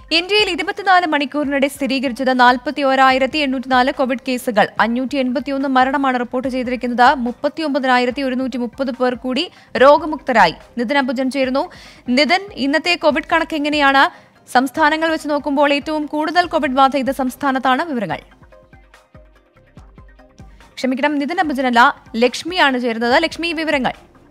ഇന്ത്യയിൽ ഇരുപത്തിനാല് മണിക്കൂറിനിടെ സ്ഥിരീകരിച്ചത് നാൽപ്പത്തി ഓരായിരത്തി എണ്ണൂറ്റിനാല് കോവിഡ് കേസുകൾ അഞ്ഞൂറ്റി എൺപത്തിയൊന്ന് മരണമാണ് റിപ്പോർട്ട് ചെയ്തിരിക്കുന്നത് മുപ്പത്തിയൊമ്പതിനായിരത്തി ഒരുന്നൂറ്റി മുപ്പത് പേർ കൂടി രോഗമുക്തരായി നിതിൻ അംബുജൻ ചേരുന്നു നിതിൻ ഇന്നത്തെ കോവിഡ് കണക്ക് എങ്ങനെയാണ് സംസ്ഥാനങ്ങൾ വെച്ച് നോക്കുമ്പോൾ ഏറ്റവും കൂടുതൽ കോവിഡ് ബാധ ഇത് സംസ്ഥാനത്താണ് വിവരങ്ങൾ ക്ഷമിക്കണം നിതിൻ അംബുജനല്ല ലക്ഷ്മിയാണ് ചേരുന്നത് ലക്ഷ്മി വിവരങ്ങൾ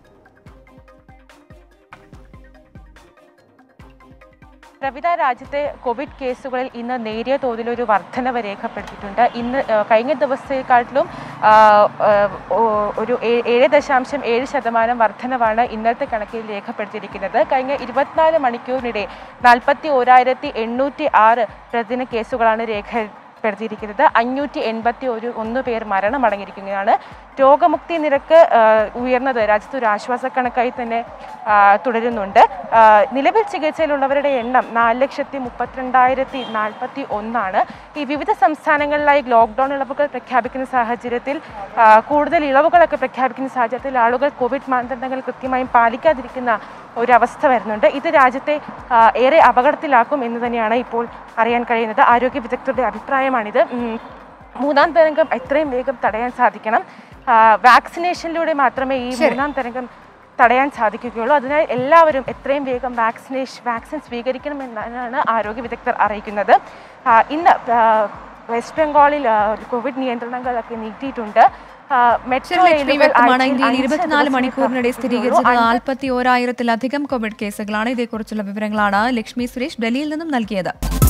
പ്രവിധ രാജ്യത്തെ കോവിഡ് കേസുകളിൽ ഇന്ന് നേരിയ തോതിലൊരു വർധനവ് രേഖപ്പെടുത്തിയിട്ടുണ്ട് ഇന്ന് ആ, കഴിഞ്ഞ ദിവസത്തെക്കാട്ടിലും ആ, ആ, ഓ- ഒരു ഏ- ഏഴ് ദശാംശം ഏഴ് ശതമാനം വർധനവാണ് ഇന്നത്തെ കണക്കിൽ രേഖപ്പെടുത്തിയിരിക്കുന്നത് കഴിഞ്ഞ ഇരുപത്തിനാല് മണിക്കൂറിനിടെ നാൽപ്പത്തി ഓരായിരത്തി എണ്ണൂറ്റി ആറ് പ്രതിദിന കേസുകളാണ് രേഖപ്പെടുത്തിയിരിക്കുന്നത് അഞ്ഞൂറ്റി എൺപത്തി ഒരു ഒന്ന് പേർ മരണമടങ്ങിയിരിക്കുകയാണ് രോഗമുക്തി നിരക്ക് ആ, ഉയർന്നത് രാജ്യത്ത് ഒരു ആശ്വാസക്കണക്കായി തന്നെ ആ, തുടരുന്നുണ്ട് ആ, നിലവിൽ ചികിത്സയിലുള്ളവരുടെ എണ്ണം നാല് ലക്ഷത്തി മുപ്പത്തിരണ്ടായിരത്തി നാൽപ്പത്തി ഒന്നാണ് ഈ വിവിധ സംസ്ഥാനങ്ങളിലായി ലോക്ക്ഡൗൺ ഇളവുകൾ പ്രഖ്യാപിക്കുന്ന സാഹചര്യത്തിൽ ആ, കൂടുതൽ ഇളവുകളൊക്കെ പ്രഖ്യാപിക്കുന്ന സാഹചര്യത്തിൽ ആളുകൾ കോവിഡ് മാനദണ്ഡങ്ങൾ കൃത്യമായും പാലിക്കാതിരിക്കുന്ന ഒരവസ്ഥ വരുന്നുണ്ട് ഇത് രാജ്യത്തെ ആ, ഏറെ അപകടത്തിലാക്കും എന്ന് തന്നെയാണ് ഇപ്പോൾ അറിയാൻ കഴിയുന്നത് ആരോഗ്യ വിദഗ്ധരുടെ അഭിപ്രായമാണിത് ഉം. മൂന്നാം തരംഗം എത്രയും വേഗം തടയാൻ സാധിക്കണം ആ, വാക്സിനേഷനിലൂടെ മാത്രമേ ഈ മൂന്നാം തരംഗം തടയാൻ സാധിക്കുകയുള്ളൂ അതിനാൽ എല്ലാവരും എത്രയും വേഗം വാക്സിനേഷൻ വാക്സിൻ സ്വീകരിക്കണമെന്നാണ് ആരോഗ്യ വിദഗ്ധർ അറിയിക്കുന്നത് ആ, ഇന്ന് ആ, വെസ്റ്റ് ബംഗാളിൽ ആ, കോവിഡ് നിയന്ത്രണങ്ങളൊക്കെ നീട്ടിയിട്ടുണ്ട് ആ, മെട്രോ ശരി ലക്ഷ്മി റെയിലുകൾ വ്യക്തമാണ് ആഴ്ചയിൽ ഇന്ത്യയിൽ അഞ്ച് ഇരുപത്തിനാല് ദിവസമേ മണിക്കൂറിനിടെ പ്രവർത്തിക്കുകയുള്ളൂ. സ്ഥിരീകരിച്ചത് അഞ്ച് നാൽപ്പത്തി ഓരായിരത്തിലധികം കോവിഡ് കേസുകളാണ് ഇതേക്കുറിച്ചുള്ള വിവരങ്ങളാണ് ലക്ഷ്മി സുരേഷ് ഡൽഹിയിൽ നിന്നും നൽകിയത്